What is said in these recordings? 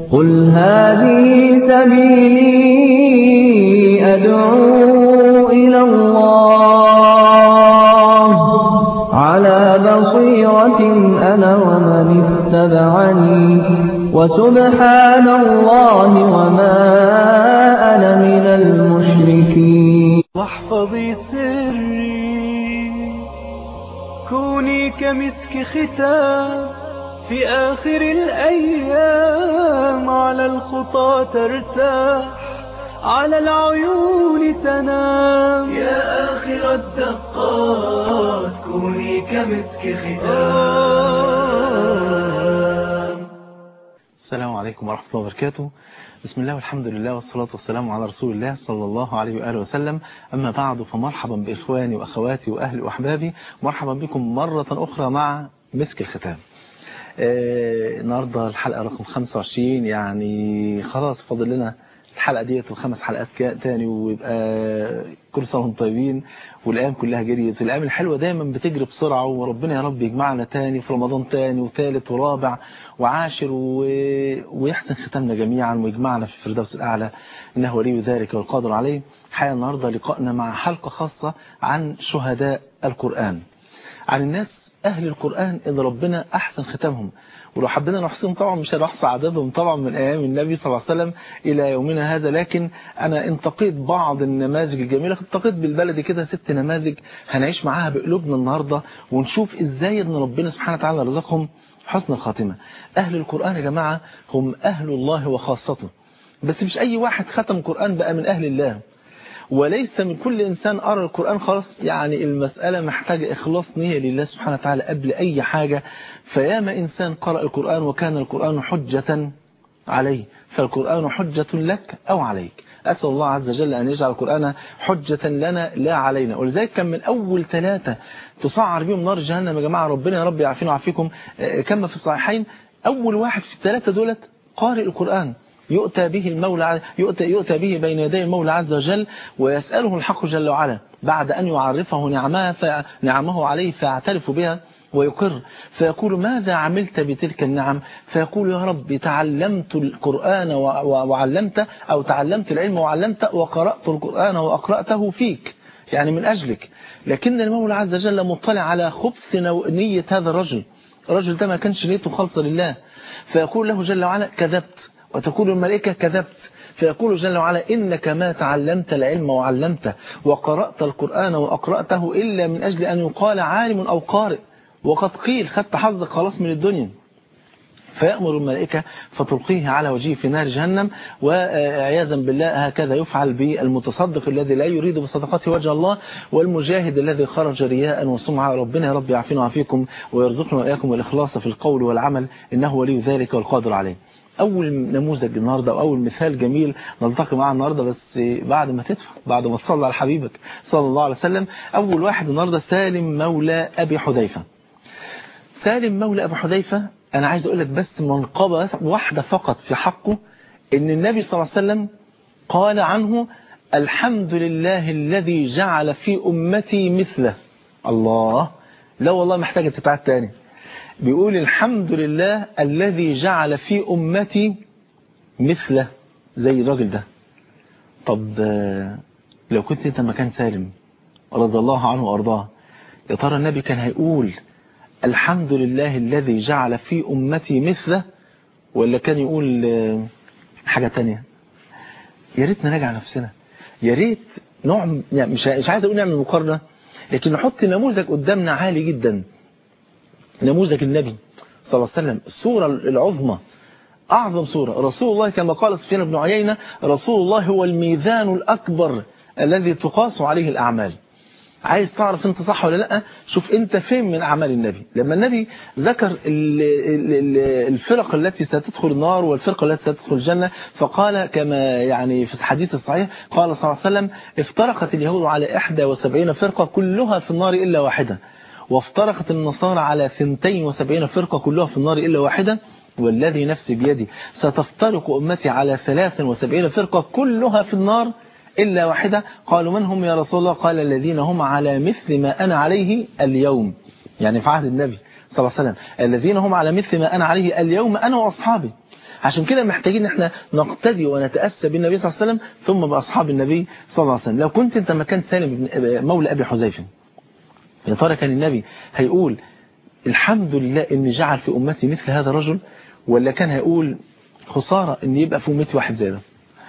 قل هذه سبيلي أدعو إلى الله على بصيرة أنا ومن اتبعني وسبحان الله وما أنا من المشركين واحفظي سري كوني كمسك ختام في آخر الأيام على الخطى ترتاح على العيون تنام يا آخر الدقات كوني كمسك ختام السلام عليكم ورحمة الله وبركاته بسم الله والحمد لله والصلاة والسلام على رسول الله صلى الله عليه وآله وسلم أما بعد فمرحبا بإخواني وأخواتي وأهلي وأحبابي مرحبا بكم مرة أخرى مع مسك الختام آه النهاردة الحلقة رقم 25 يعني خلاص فاضل لنا الحلقة ديت وخمس حلقات تاني ويبقى كل سنة وانتم طيبين والأيام كلها جريت الأيام الحلوة دايما بتجري بسرعة وربنا يا رب يجمعنا تاني في رمضان تاني وثالث ورابع وعاشر و... ويحسن ختامنا جميعا ويجمعنا في الفردوس الأعلى إنه ولي ذلك والقادر عليه حقيقة النهاردة لقائنا مع حلقة خاصة عن شهداء القرآن عن الناس أهل القرآن اللي ربنا أحسن ختامهم ولو حبينا نحصيهم طبعا مش هنحصى عددهم طبعا من أيام النبي صلى الله عليه وسلم إلى يومنا هذا لكن أنا انتقيت بعض النماذج الجميلة انتقيت بالبلد كده ست نماذج هنعيش معاها بقلوبنا النهاردة ونشوف إزاي أن ربنا سبحانه وتعالى رزقهم حسن الخاتمة أهل القرآن يا جماعة هم أهل الله وخاصته بس مش أي واحد ختم القرآن بقى من أهل الله وليس من كل إنسان قرأ القرآن خلاص يعني المسألة محتاجة إخلاص نية لله سبحانه وتعالى قبل أي حاجة فياما إنسان قرأ القرآن وكان القرآن حجة عليه فالقرآن حجة لك أو عليك أسأل الله عز وجل أن يجعل القرآن حجة لنا لا علينا ولذلك كان من أول ثلاثة تسعر بهم نار جهنم يا جماعة ربنا يا رب يعافينا ويعافيكم كما في الصحيحين أول واحد في الثلاثة دولت قارئ القرآن يؤتى به المولى يؤتى, يؤتى به بين يدي المولى عز وجل ويسأله الحق جل وعلا بعد أن يعرفه نعمه, نعمه عليه فيعترف بها ويقر فيقول ماذا عملت بتلك النعم فيقول يا رب تعلمت القرآن وعلمت أو تعلمت العلم وعلمت وقرأت القرآن وأقرأته فيك يعني من أجلك لكن المولى عز وجل مطلع على خبث نية هذا الرجل الرجل ده ما كانش نيته خالصة لله فيقول له جل وعلا كذبت وتقول الملائكة كذبت فيقول جل وعلا إنك ما تعلمت العلم وعلمته وقرأت القرآن وأقرأته إلا من أجل أن يقال عالم أو قارئ وقد قيل خدت حظك خلاص من الدنيا فيأمر الملائكة فتلقيه على وجهه في نار جهنم وعياذا بالله هكذا يفعل بالمتصدق الذي لا يريد بصدقته وجه الله والمجاهد الذي خرج رياء وسمعة ربنا يا رب يعافينا ويعافيكم ويرزقنا وإياكم الإخلاص في القول والعمل إنه ولي ذلك والقادر عليه أول نموذج النهاردة أو أول مثال جميل نلتقي معه النهاردة بس بعد ما تدفع بعد ما تصلي على حبيبك صلى الله عليه وسلم أول واحد النهاردة سالم مولى أبي حذيفة سالم مولى أبي حذيفة أنا عايز أقول لك بس منقبة واحدة فقط في حقه إن النبي صلى الله عليه وسلم قال عنه الحمد لله الذي جعل في أمتي مثله الله لا والله محتاجة تتعاد تاني بيقول الحمد لله الذي جعل في أمتي مثله زي الراجل ده طب لو كنت انت مكان سالم رضي الله عنه وارضاه يا ترى النبي كان هيقول الحمد لله الذي جعل في أمتي مثله ولا كان يقول حاجة تانية يا ريت نراجع نفسنا يا ريت نوع يعني مش مش عايز اقول نعمل مقارنه لكن نحط نموذج قدامنا عالي جدا نموذج النبي صلى الله عليه وسلم الصورة العظمى أعظم صورة رسول الله كما قال سفيان بن عيينة رسول الله هو الميزان الأكبر الذي تقاس عليه الأعمال عايز تعرف انت صح ولا لا شوف انت فين من أعمال النبي لما النبي ذكر الفرق التي ستدخل النار والفرق التي ستدخل الجنة فقال كما يعني في الحديث الصحيح قال صلى الله عليه وسلم افترقت اليهود على 71 فرقة كلها في النار إلا واحدة وافترقت النصارى على 72 فرقة كلها في النار إلا واحدة والذي نفسي بيدي ستفترق أمتي على 73 فرقة كلها في النار إلا واحدة قالوا من هم يا رسول الله قال الذين هم على مثل ما أنا عليه اليوم يعني في عهد النبي صلى الله عليه وسلم الذين هم على مثل ما أنا عليه اليوم أنا وأصحابي عشان كده محتاجين ان احنا نقتدي ونتأسى بالنبي صلى الله عليه وسلم ثم بأصحاب النبي صلى الله عليه وسلم لو كنت انت مكان سالم بن مولى أبي حذيفة يا ترى كان النبي هيقول الحمد لله ان جعل في أمتي مثل هذا الرجل ولا كان هيقول خسارة ان يبقى في أمتي واحد زي ده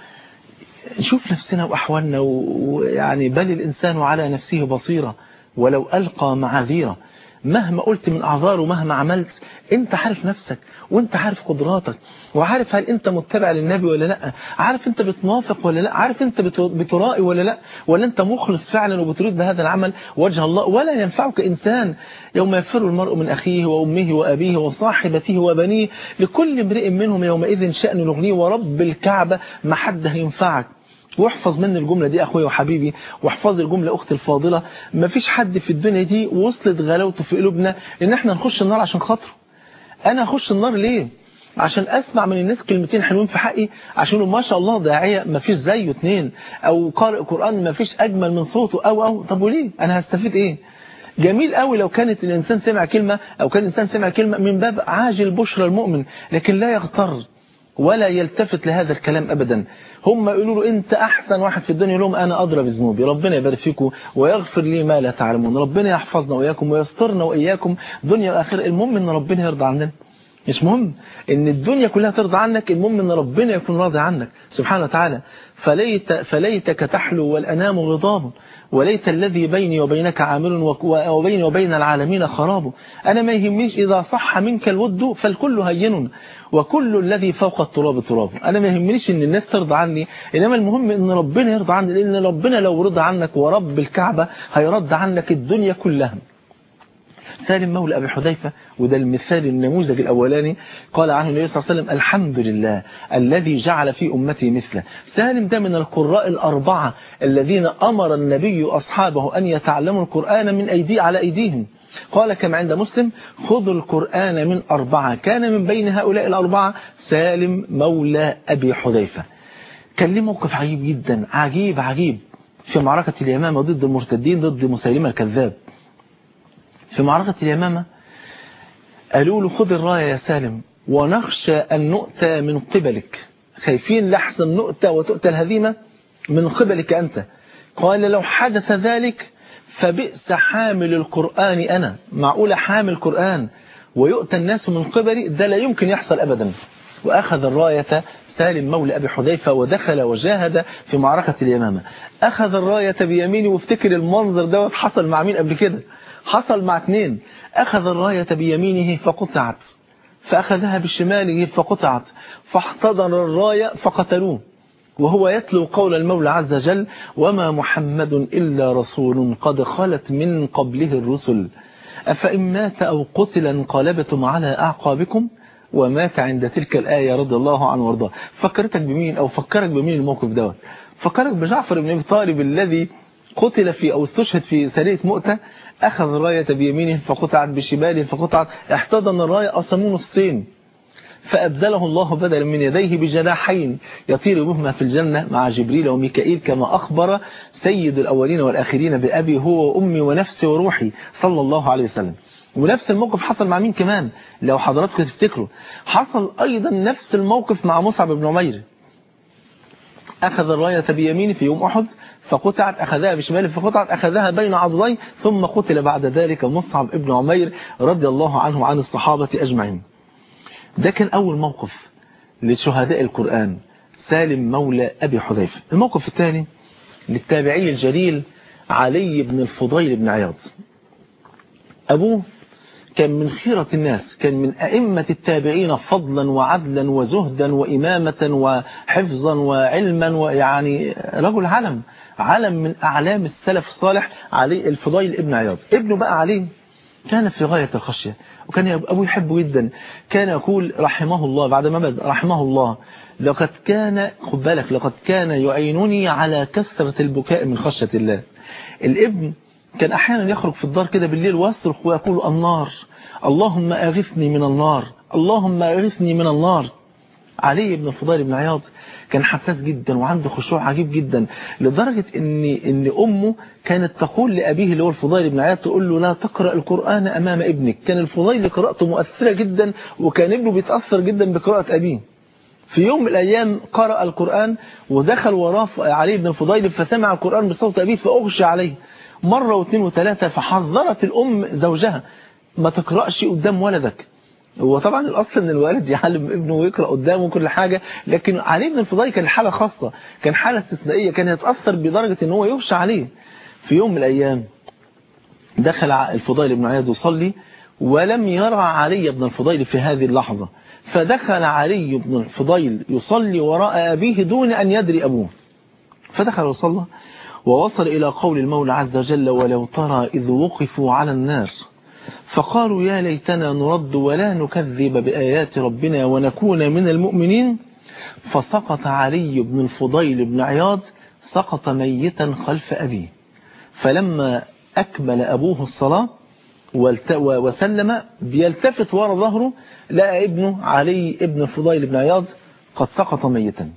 نشوف نفسنا وأحوالنا ويعني بل الإنسان على نفسه بصيرة ولو ألقى معاذيره مهما قلت من أعذار ومهما عملت انت عارف نفسك وانت عارف قدراتك وعارف هل انت متبع للنبي ولا لا عارف انت بتنافق ولا لا عارف انت بترائي ولا لا ولا انت مخلص فعلا وبتريد بهذا العمل وجه الله ولا ينفعك إنسان يوم يفر المرء من أخيه وأمه وأبيه وصاحبته وبنيه لكل امرئ منهم يومئذ شأن نغنيه ورب الكعبة ما حد هينفعك واحفظ مني الجملة دي أخويا وحبيبي واحفظ الجملة أختي الفاضلة ما فيش حد في الدنيا دي وصلت غلاوته في قلوبنا إن احنا نخش النار عشان خاطره أنا أخش النار ليه عشان أسمع من الناس كلمتين حلوين في حقي عشان ما شاء الله داعية ما فيش زيه اتنين أو قارئ قرآن ما فيش أجمل من صوته أو أو طب وليه أنا هستفيد إيه جميل قوي لو كانت الإنسان سمع كلمة أو كان الإنسان سمع كلمة من باب عاجل بشرى المؤمن لكن لا يغتر ولا يلتفت لهذا الكلام أبدا هم يقولوا له أنت أحسن واحد في الدنيا لهم أنا أضرب ذنوبي ربنا يبارك فيكم ويغفر لي ما لا تعلمون ربنا يحفظنا وإياكم ويسترنا وإياكم دنيا وآخرة المهم أن ربنا يرضى عننا مش مهم ان الدنيا كلها ترضى عنك المهم ان ربنا يكون راضي عنك سبحانه وتعالى فليت فليتك تحلو والأنام غضاب وليت الذي بيني وبينك عامل وبيني وبين العالمين خراب أنا ما يهمنيش إذا صح منك الود فالكل هين وكل الذي فوق التراب تراب أنا ما يهمنيش إن الناس ترضى عني إنما المهم إن ربنا يرضى عني لأن ربنا لو رضى عنك ورب الكعبة هيرد عنك الدنيا كلها سالم مولى أبي حذيفة وده المثال النموذج الأولاني قال عنه النبي صلى الله عليه وسلم الحمد لله الذي جعل في أمتي مثله سالم ده من القراء الأربعة الذين أمر النبي أصحابه أن يتعلموا القرآن من أيدي على أيديهم قال كما عند مسلم خذوا القرآن من أربعة كان من بين هؤلاء الأربعة سالم مولى أبي حذيفة كان له موقف عجيب جدا عجيب عجيب في معركة اليمامة ضد المرتدين ضد مسيلمة الكذاب في معركة اليمامة قالوا له خذ الراية يا سالم ونخشى أن نؤتى من قبلك خايفين لحظا نؤتى وتؤتى الهزيمة من قبلك أنت قال لو حدث ذلك فبئس حامل القرآن أنا معقولة حامل القرآن ويؤتى الناس من قبلي ده لا يمكن يحصل أبدا وأخذ الراية سالم مولى أبي حذيفة ودخل وجاهد في معركة اليمامة أخذ الراية بيمينه وافتكر المنظر دوت حصل مع مين قبل كده حصل مع اثنين أخذ الراية بيمينه فقطعت فأخذها بشماله فقطعت فاحتضن الراية فقتلوه وهو يتلو قول المولى عز وجل وما محمد إلا رسول قد خلت من قبله الرسل أفإن مات أو قتل انقلبتم على أعقابكم ومات عند تلك الآية رضي الله عنه وارضاه فكرتك بمين أو فكرك بمين الموقف دوت فكرك بجعفر بن أبي طالب الذي قتل في أو استشهد في سرية مؤتة أخذ الراية بيمينه فقطعت بشماله فقطعت احتضن الراية أصمون الصين فأبدله الله بدلا من يديه بجناحين يطير بهما في الجنة مع جبريل وميكائيل كما أخبر سيد الأولين والآخرين بأبي هو وأمي ونفسي وروحي صلى الله عليه وسلم ونفس الموقف حصل مع مين كمان لو حضراتكم تفتكروا حصل أيضا نفس الموقف مع مصعب بن عمير أخذ الراية بيمينه في يوم أحد فقطعت أخذها بشماله فقطعت أخذها بين عضديه ثم قتل بعد ذلك مصعب ابن عمير رضي الله عنه وعن الصحابة أجمعين ده كان أول موقف لشهداء القرآن سالم مولى أبي حذيفة الموقف الثاني للتابعي الجليل علي بن الفضيل بن عياض أبوه كان من خيرة الناس كان من أئمة التابعين فضلا وعدلا وزهدا وإمامة وحفظا وعلما ويعني رجل علم علم من أعلام السلف الصالح علي الفضيل ابن عياض ابنه بقى علي كان في غاية الخشية وكان أبوه يحبه جدا كان يقول رحمه الله بعد ما مات رحمه الله لقد كان خد بالك لقد كان يعينني على كثرة البكاء من خشية الله الابن كان أحيانا يخرج في الدار كده بالليل ويصرخ ويقول النار اللهم أغثني من النار اللهم أغثني من النار علي بن الفضيل بن عياض كان حساس جدا وعنده خشوع عجيب جدا لدرجة ان ان امه كانت تقول لابيه اللي هو الفضيل بن عياض تقول له لا تقرأ القرآن امام ابنك كان الفضيل قراءته مؤثرة جدا وكان ابنه بيتأثر جدا بقراءة ابيه في يوم من الأيام قرأ القرآن ودخل وراه علي بن الفضيل فسمع القرآن بصوت أبيه فأغشى عليه مرة واثنين وثلاثة فحذرت الأم زوجها ما تقرأش قدام ولدك هو طبعا الأصل أن الوالد يعلم ابنه ويقرأ قدامه كل حاجة لكن علي بن الفضيل كان حالة خاصة كان حالة استثنائية كان يتأثر بدرجة أن هو يغشى عليه في يوم من الأيام دخل الفضيل بن عياد يصلي ولم يرى علي بن الفضيل في هذه اللحظة فدخل علي بن الفضيل يصلي وراء أبيه دون أن يدري أبوه فدخل وصلى ووصل إلى قول المولى عز وجل ولو ترى إذ وقفوا على النار فقالوا يا ليتنا نرد ولا نكذب بآيات ربنا ونكون من المؤمنين فسقط علي بن الفضيل بن عياض سقط ميتا خلف أبيه فلما أكمل أبوه الصلاة وسلم بيلتفت وراء ظهره لقى ابنه علي ابن الفضيل بن عياض قد سقط ميتا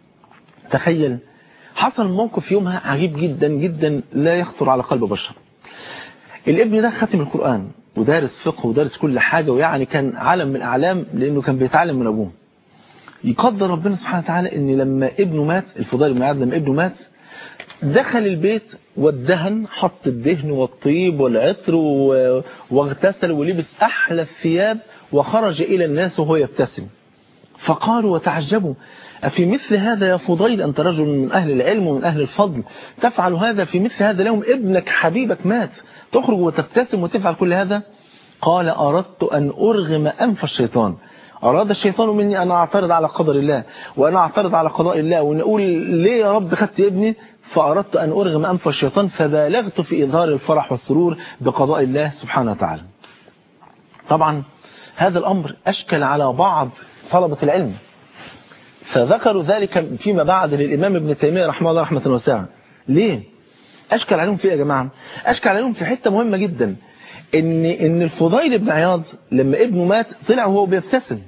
تخيل حصل موقف يومها عجيب جدا جدا لا يخطر على قلب بشر الابن ده ختم القرآن ودارس فقه ودارس كل حاجة ويعني كان عالم من الأعلام لأنه كان بيتعلم من أبوه يقدر ربنا سبحانه وتعالى ان لما ابنه مات الفضيل بن عياض لما ابنه مات دخل البيت والدهن حط الدهن والطيب والعطر واغتسل ولبس أحلى الثياب وخرج إلى الناس وهو يبتسم فقالوا وتعجبوا أفي مثل هذا يا فضيل أنت رجل من أهل العلم ومن أهل الفضل تفعل هذا في مثل هذا اليوم ابنك حبيبك مات تخرج وتبتسم وتفعل كل هذا قال أردت أن أرغم أنف الشيطان أراد الشيطان مني أن أعترض على قدر الله وأنا أعترض على قضاء الله ونقول ليه يا رب خدت ابني فأردت أن أرغم أنف الشيطان فبالغت في إظهار الفرح والسرور بقضاء الله سبحانه وتعالى طبعا هذا الأمر أشكل على بعض طلبة العلم فذكروا ذلك فيما بعد للإمام ابن تيمية رحمه الله رحمة واسعة ليه؟ أشكل عليهم في يا جماعة أشكل عليهم في حتة مهمة جدا إن, إن الفضيل بن عياض لما ابنه مات طلع وهو بيبتسم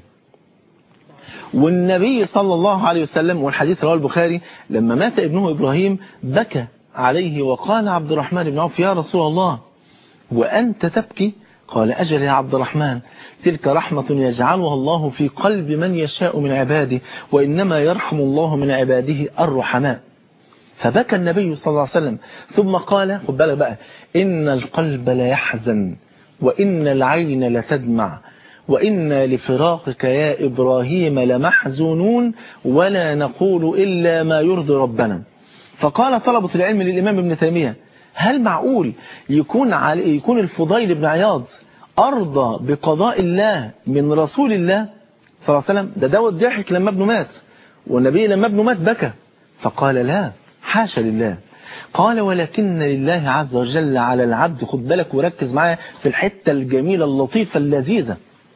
والنبي صلى الله عليه وسلم والحديث رواه البخاري لما مات ابنه إبراهيم بكى عليه وقال عبد الرحمن بن عوف يا رسول الله وأنت تبكي قال أجل يا عبد الرحمن تلك رحمة يجعلها الله في قلب من يشاء من عباده وإنما يرحم الله من عباده الرحماء فبكى النبي صلى الله عليه وسلم ثم قال خد بالك بقى إن القلب لا يحزن وإن العين لتدمع وإنا لفراقك يا إبراهيم لمحزونون ولا نقول إلا ما يرضي ربنا فقال طلبة العلم للإمام ابن تيمية هل معقول يكون علي يكون الفضيل بن عياض أرضى بقضاء الله من رسول الله صلى الله عليه وسلم ده دوت ضحك لما ابنه مات والنبي لما ابنه مات بكى فقال لا حاشا لله قال ولكن لله عز وجل على العبد خد بالك وركز معايا في الحتة الجميلة اللطيفة اللذيذة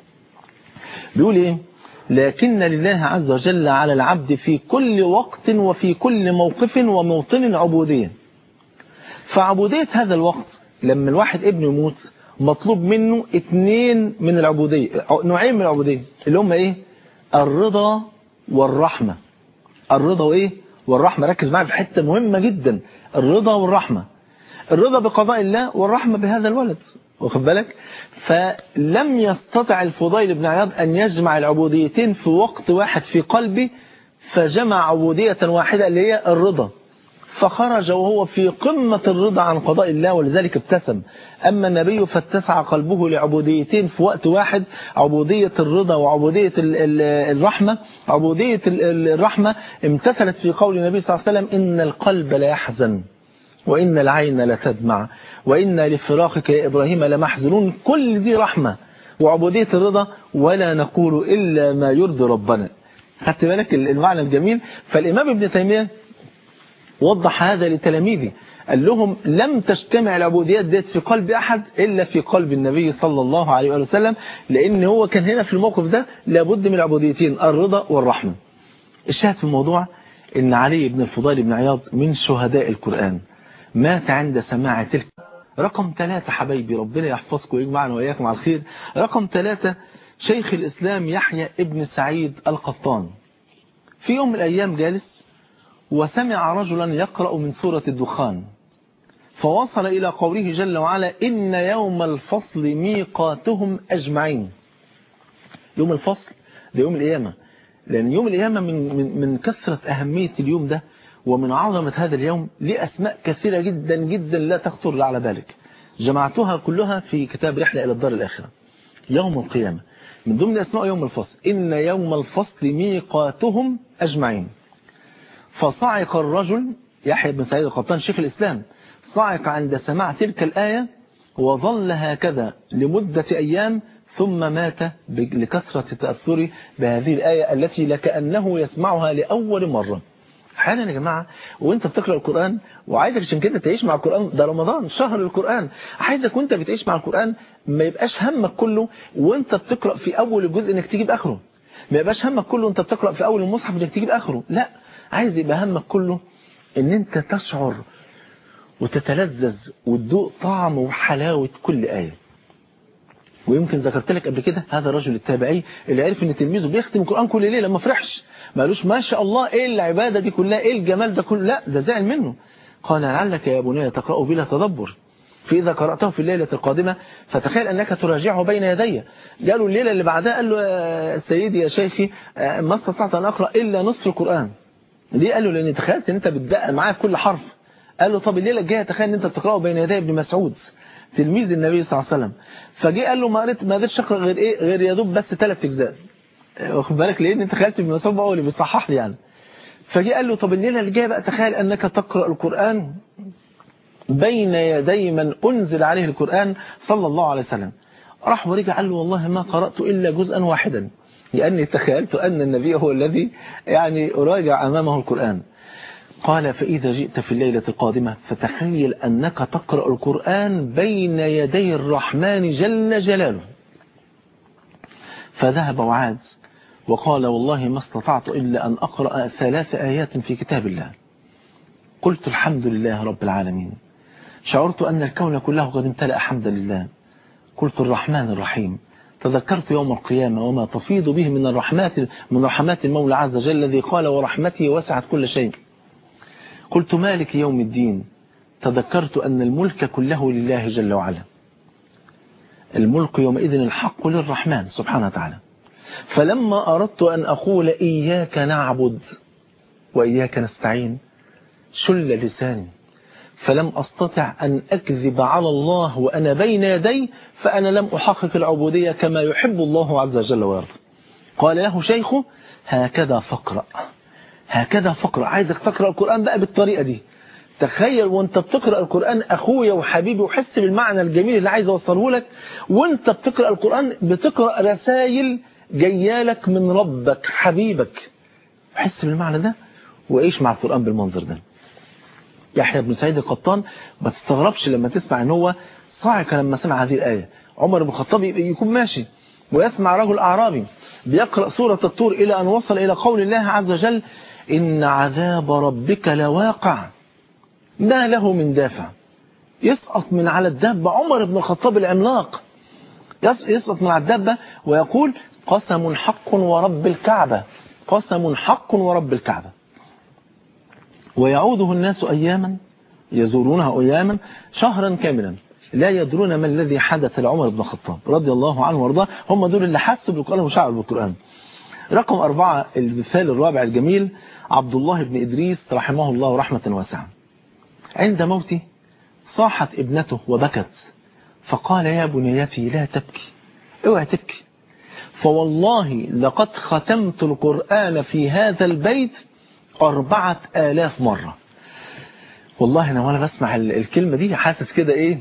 بيقول ايه لكن لله عز وجل على العبد في كل وقت وفي كل موقف وموطن عبودية فعبودية هذا الوقت لما الواحد ابنه يموت مطلوب منه اثنين من العبودية نوعين من العبودية اللي هم ايه الرضا والرحمة الرضا وايه والرحمة ركز معايا في حتة مهمة جدا الرضا والرحمة الرضا بقضاء الله والرحمة بهذا الولد واخد بالك فلم يستطع الفضيل بن عياض أن يجمع العبوديتين في وقت واحد في قلبه فجمع عبودية واحدة اللي هي الرضا فخرج وهو في قمة الرضا عن قضاء الله ولذلك ابتسم أما النبي فاتسع قلبه لعبوديتين في وقت واحد عبودية الرضا وعبودية الرحمة عبودية الرحمة امتثلت في قول النبي صلى الله عليه وسلم إن القلب لا يحزن وإن العين لتدمع وإن لفراقك يا إبراهيم لمحزنون كل دي رحمة وعبودية الرضا ولا نقول إلا ما يرضي ربنا خدت بالك المعنى الجميل فالإمام ابن تيمية وضح هذا لتلاميذه قال لهم لم تجتمع العبوديات ديت في قلب أحد إلا في قلب النبي صلى الله عليه وسلم لأن هو كان هنا في الموقف ده لابد من العبوديتين الرضا والرحمة الشاهد في الموضوع إن علي بن الفضيل بن عياض من شهداء القرآن مات عند سماع تلك رقم ثلاثة حبايبي ربنا يحفظكم ويجمعنا وإياكم على الخير رقم ثلاثة شيخ الإسلام يحيى ابن سعيد القطان في يوم من الأيام جالس وسمع رجلا يقرأ من سورة الدخان فوصل إلى قوله جل وعلا إن يوم الفصل ميقاتهم أجمعين يوم الفصل ده يوم القيامة لأن يوم القيامة من, من, من كثرة أهمية اليوم ده ومن عظمة هذا اليوم ليه أسماء كثيرة جدا جدا لا تخطر على بالك جمعتها كلها في كتاب رحلة إلى الدار الآخرة يوم القيامة من ضمن أسماء يوم الفصل إن يوم الفصل ميقاتهم أجمعين فصعق الرجل يحيى بن سعيد القطان شيخ الإسلام صعق عند سماع تلك الآية وظل هكذا لمدة أيام ثم مات لكثرة تأثره بهذه الآية التي لكأنه يسمعها لأول مرة احيانا يا جماعة وانت بتقرأ القرآن وعايزك عشان كده تعيش مع القرآن ده رمضان شهر القرآن عايزك وانت بتعيش مع القرآن ما يبقاش همك كله وانت بتقرأ في أول الجزء انك تجيب آخره ما يبقاش همك كله وانت بتقرأ في أول المصحف انك تجيب آخره لا عايز يبقى همك كله ان انت تشعر وتتلذذ وتذوق طعم وحلاوة كل آية ويمكن ذكرت لك قبل كده هذا الرجل التابعي اللي عرف ان تلميذه بيختم القرآن كل ليلة ما فرحش ما قالوش ما شاء الله ايه العبادة دي كلها ايه الجمال ده كله لا ده زعل منه قال لعلك يا بني تقرأ بلا تدبر فإذا قرأته في الليلة القادمة فتخيل أنك تراجعه بين يدي قالوا الليلة اللي بعدها قال له يا سيدي يا شيخي ما استطعت أن أقرأ إلا نصف القرآن ليه قال له لأن تخيلت أن أنت بتدقق معايا في كل حرف قال له طب الليلة الجاية تخيل أن أنت بتقرأه بين يدي ابن مسعود تلميذ النبي صلى الله عليه وسلم فجي قال له ما قريت ما قدرتش اقرا غير ايه غير يا دوب بس ثلاث اجزاء واخد بالك لان انت خالت ابن مسعود هو اللي بيصحح لي يعني فجي قال له طب الليله اللي جايه بقى تخيل انك تقرا القران بين يدي من انزل عليه القران صلى الله عليه وسلم راح ورجع قال له والله ما قرات الا جزءا واحدا لاني تخيلت ان النبي هو الذي يعني اراجع امامه القران قال فإذا جئت في الليلة القادمة فتخيل أنك تقرأ القرآن بين يدي الرحمن جل جلاله فذهب وعاد وقال والله ما استطعت إلا أن أقرأ ثلاث آيات في كتاب الله قلت الحمد لله رب العالمين شعرت أن الكون كله قد امتلأ حمدا لله قلت الرحمن الرحيم تذكرت يوم القيامة وما تفيض به من الرحمات من رحمات المولى عز وجل الذي قال ورحمته وسعت كل شيء قلت مالك يوم الدين تذكرت أن الملك كله لله جل وعلا الملك يومئذ الحق للرحمن سبحانه وتعالى فلما أردت أن أقول إياك نعبد وإياك نستعين شل لساني فلم أستطع أن أكذب على الله وأنا بين يدي فأنا لم أحقق العبودية كما يحب الله عز وجل ويرضى قال له شيخه هكذا فقرأ هكذا فقرأ عايزك تقرأ القرآن بقى بالطريقة دي تخيل وانت بتقرأ القرآن أخويا وحبيبي وحس بالمعنى الجميل اللي عايز أوصله لك وانت بتقرأ القرآن بتقرأ رسائل جيالك من ربك حبيبك حس بالمعنى ده وعيش مع القرآن بالمنظر ده يحيى بن سعيد القطان ما تستغربش لما تسمع ان هو صاعق لما سمع هذه الآية عمر بن الخطاب يكون ماشي ويسمع رجل أعرابي بيقرأ سورة الطور إلى أن وصل إلى قول الله عز وجل إن عذاب ربك لواقع ما له من دافع يسقط من على الدابة عمر بن الخطاب العملاق يسقط من على الدابة ويقول قسم حق ورب الكعبة قسم حق ورب الكعبة ويعوده الناس أياما يزورونها أياما شهرا كاملا لا يدرون ما الذي حدث لعمر بن الخطاب رضي الله عنه وارضاه هم دول اللي حسوا بالقرآن وشعروا بالقرآن رقم أربعة المثال الرابع الجميل عبد الله بن إدريس رحمه الله رحمة واسعة عند موته صاحت ابنته وبكت فقال يا بنيتي لا تبكي اوعى تبكي فوالله لقد ختمت القرآن في هذا البيت أربعة آلاف مرة والله أنا وأنا بسمع الكلمة دي حاسس كده إيه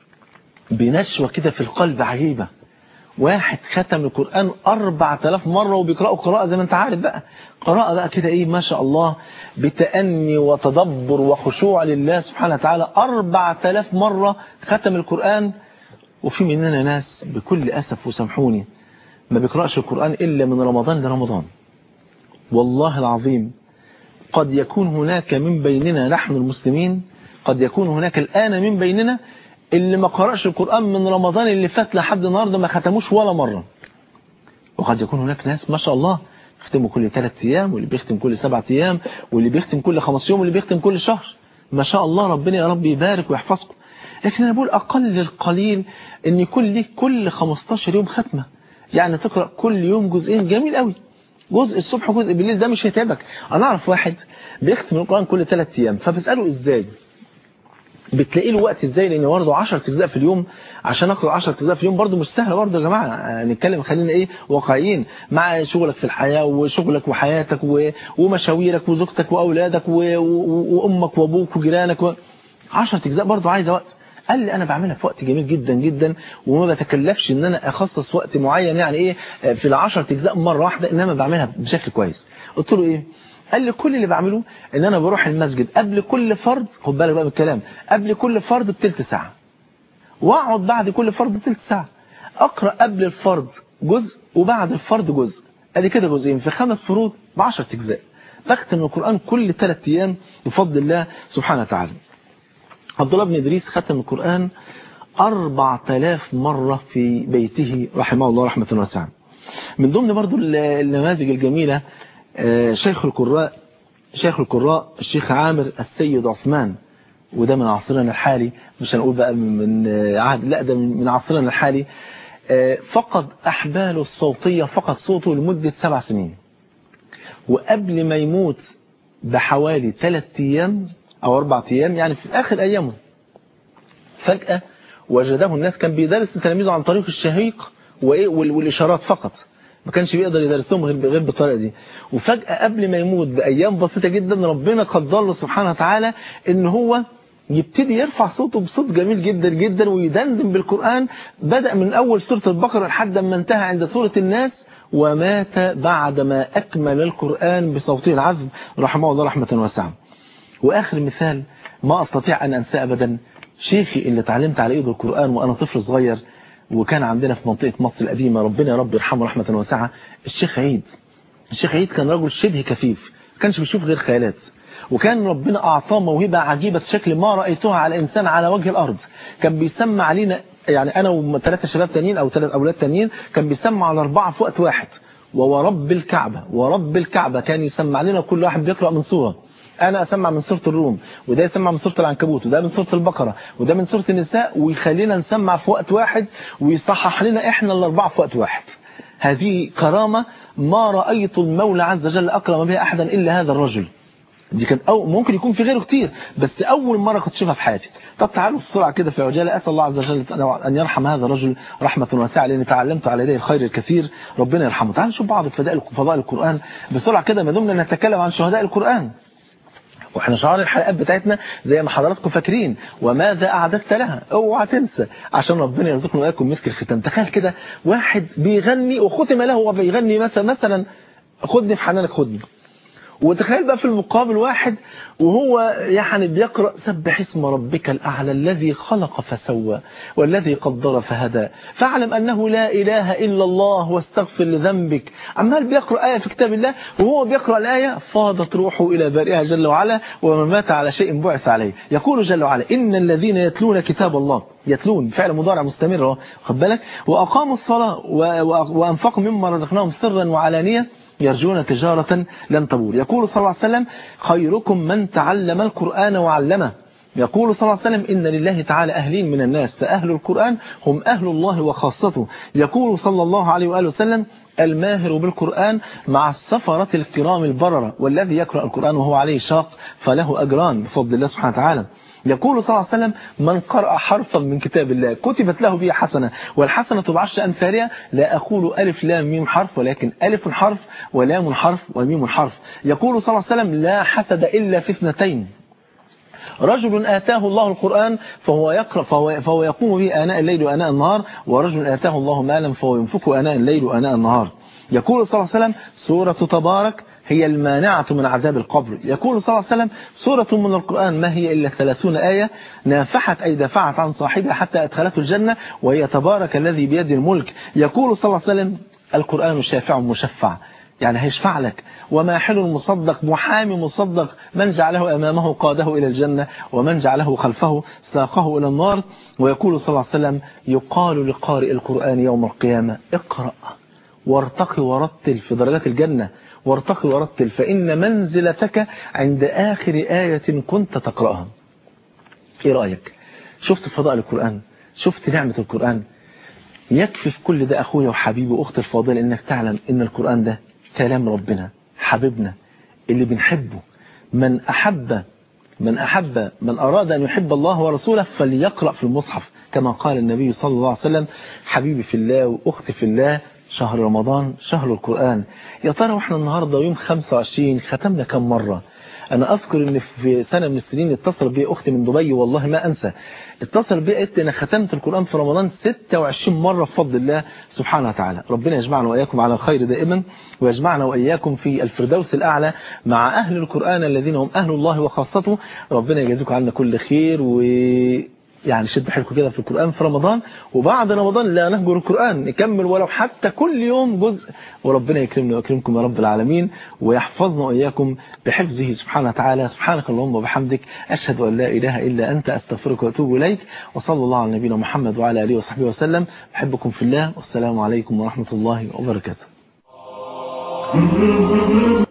بنشوة كده في القلب عجيبة واحد ختم القرآن أربعة آلاف مرة وبيقرأوا قراءة زي ما انت عارف بقى قراءة بقى كده ايه ما شاء الله بتأني وتدبر وخشوع لله سبحانه وتعالى أربعة آلاف مرة ختم القرآن وفي مننا ناس بكل أسف وسامحوني ما بيقرأش القرآن إلا من رمضان لرمضان والله العظيم قد يكون هناك من بيننا نحن المسلمين قد يكون هناك الآن من بيننا اللي ما قرأش القرآن من رمضان اللي فات لحد النهاردة ما ختموش ولا مرة وقد يكون هناك ناس ما شاء الله بيختموا كل ثلاث أيام واللي بيختم كل سبعة أيام واللي بيختم كل خمس يوم واللي بيختم كل شهر ما شاء الله ربنا يا رب يبارك ويحفظكم لكن أنا بقول أقل القليل أن يكون ليك كل 15 يوم ختمة يعني تقرأ كل يوم جزئين جميل قوي جزء الصبح وجزء بالليل ده مش هيتعبك انا اعرف واحد بيختم القرآن كل ثلاث ايام فبسأله ازاي بتلاقي له وقت ازاي لان برضه 10 اجزاء في اليوم عشان اقرا 10 اجزاء في اليوم برضه مش سهله برضه يا جماعه نتكلم خلينا ايه واقعيين مع شغلك في الحياه وشغلك وحياتك و... ومشاويرك وزوجتك واولادك و... و... وامك وابوك وجيرانك و... 10 اجزاء برضه عايزه وقت قال لي انا بعملها في وقت جميل جدا جدا وما بتكلفش ان انا اخصص وقت معين يعني ايه في ال10 اجزاء مره واحده انما بعملها بشكل كويس قلت له ايه قال لي كل اللي بعمله ان انا بروح المسجد قبل كل فرض خد بالك بقى من الكلام قبل كل فرض بتلت ساعة واقعد بعد كل فرض بتلت ساعة اقرا قبل الفرض جزء وبعد الفرض جزء ادي كده جزئين في خمس فروض ب 10 اجزاء بختم القرآن كل ثلاث ايام بفضل الله سبحانه وتعالى عبد الله بن ادريس ختم القرآن 4000 مرة في بيته رحمه الله رحمة واسعة من ضمن برضو النماذج الجميلة شيخ القراء شيخ القراء الشيخ عامر السيد عثمان وده من عصرنا الحالي مش هنقول بقى من عهد لا ده من عصرنا الحالي فقد أحباله الصوتية فقد صوته لمدة سبع سنين وقبل ما يموت بحوالي ثلاث أيام أو أربع أيام يعني في آخر أيامه فجأة وجده الناس كان بيدرس تلاميذه عن طريق الشهيق والإشارات فقط ما كانش بيقدر يدرسهم غير غير بالطريقه دي وفجأة قبل ما يموت بأيام بسيطة جدا ربنا قدر له سبحانه وتعالى ان هو يبتدي يرفع صوته بصوت جميل جدا جدا ويدندن بالقرآن بدأ من أول سورة البقرة لحد ما انتهى عند سورة الناس ومات بعدما أكمل القرآن بصوته العذب رحمه الله رحمة واسعة وآخر مثال ما أستطيع أن أنسى أبدا شيخي اللي اتعلمت على إيده القرآن وأنا طفل صغير وكان عندنا في منطقة مصر القديمة ربنا يا رب يرحمه رحمة واسعة الشيخ عيد الشيخ عيد كان رجل شبه كفيف ما كانش بيشوف غير خيالات وكان ربنا أعطاه موهبة عجيبة شكل ما رأيتها على إنسان على وجه الأرض كان بيسمع علينا يعني أنا وثلاثة شباب تانيين أو ثلاث أولاد تانيين كان بيسمع على أربعة في وقت واحد وورب الكعبة ورب الكعبة كان يسمع لنا كل واحد بيقرأ من سورة انا اسمع من سوره الروم وده يسمع من سوره العنكبوت وده من سوره البقره وده من سوره النساء ويخلينا نسمع في وقت واحد ويصحح لنا احنا الاربعه في وقت واحد هذه كرامه ما رايت المولى عز وجل اكرم بها احدا الا هذا الرجل دي كان أو ممكن يكون في غيره كتير بس أول مرة كنت أشوفها في حياتي طب تعالوا بسرعة كده في عجالة أسأل الله عز وجل أن يرحم هذا الرجل رحمة واسعة لأني تعلمت على يديه الخير الكثير ربنا يرحمه تعالوا نشوف بعض فضائل فضائل القرآن بسرعة كده ما دمنا نتكلم عن شهداء القرآن واحنا شعار الحلقات بتاعتنا زي ما حضراتكم فاكرين وماذا أعددت لها اوعى تنسى عشان ربنا يرزقنا وإياكم مسك الختام تخيل كده واحد بيغني وختم له وبيغني مثلا مثلا خدني في حنانك خدني وتخيل بقى في المقابل واحد وهو يعني بيقرأ سبح اسم ربك الأعلى الذي خلق فسوى والذي قدر فهدى فاعلم أنه لا إله إلا الله واستغفر لذنبك عمال بيقرأ آية في كتاب الله وهو بيقرأ الآية فاضت روحه إلى بارئها جل وعلا ومن مات على شيء بعث عليه يقول جل وعلا إن الذين يتلون كتاب الله يتلون فعل مضارع مستمر خد بالك وأقاموا الصلاة وأنفقوا مما رزقناهم سرا وعلانية يرجون تجارة لن تبور يقول صلى الله عليه وسلم خيركم من تعلم القرآن وعلمه يقول صلى الله عليه وسلم إن لله تعالى أهلين من الناس فأهل القرآن هم أهل الله وخاصته يقول صلى الله عليه وآله وسلم الماهر بالقرآن مع السفرة الكرام البررة والذي يقرأ القرآن وهو عليه شاق فله أجران بفضل الله سبحانه وتعالى يقول صلى الله عليه وسلم من قرأ حرفا من كتاب الله كتبت له به حسنة والحسنة بعشر أمثالها لا أقول ألف لام ميم حرف ولكن ألف حرف ولام حرف وميم حرف يقول صلى الله عليه وسلم لا حسد إلا في اثنتين رجل آتاه الله القرآن فهو يقرأ فهو, فهو يقوم به آناء الليل وآناء النهار ورجل آتاه الله مالا فهو ينفقه آناء الليل وآناء النهار يقول صلى الله عليه وسلم سورة تبارك هي المانعة من عذاب القبر يقول صلى الله عليه وسلم سورة من القرآن ما هي إلا ثلاثون آية نافحت أي دفعت عن صاحبها حتى أدخلته الجنة وهي تبارك الذي بيد الملك يقول صلى الله عليه وسلم القرآن شافع مشفع يعني هيشفع لك وماحل مصدق محامي مصدق من جعله أمامه قاده إلى الجنة ومن جعله خلفه ساقه إلى النار ويقول صلى الله عليه وسلم يقال لقارئ القرآن يوم القيامة اقرأ وارتقي ورتل في درجات الجنة وارتقي ورتل فإن منزلتك عند آخر آية كنت تقرأها إيه رأيك شفت فضاء القرآن شفت نعمة القرآن يكفي في كل ده أخويا وحبيبي وأختي الفاضلة إنك تعلم إن القرآن ده كلام ربنا حبيبنا اللي بنحبه من أحب من أحب من أراد أن يحب الله ورسوله فليقرأ في المصحف كما قال النبي صلى الله عليه وسلم حبيبي في الله وأختي في الله شهر رمضان شهر القرآن يا ترى واحنا النهاردة يوم 25 ختمنا كم مرة أنا أذكر أن في سنة من السنين اتصل بي أختي من دبي والله ما أنسى اتصل بي قالت أنا ختمت القرآن في رمضان 26 مرة بفضل الله سبحانه وتعالى ربنا يجمعنا وإياكم على الخير دائما ويجمعنا وإياكم في الفردوس الأعلى مع أهل القرآن الذين هم أهل الله وخاصته ربنا يجازيكم عنا كل خير و يعني شدوا حيلكم كده في القرآن في رمضان وبعد رمضان لا نهجر القرآن نكمل ولو حتى كل يوم جزء وربنا يكرمنا ويكرمكم يا رب العالمين ويحفظنا وإياكم بحفظه سبحانه وتعالى سبحانك اللهم وبحمدك أشهد أن لا إله إلا أنت أستغفرك وأتوب إليك وصلى الله على نبينا محمد وعلى آله وصحبه وسلم بحبكم في الله والسلام عليكم ورحمة الله وبركاته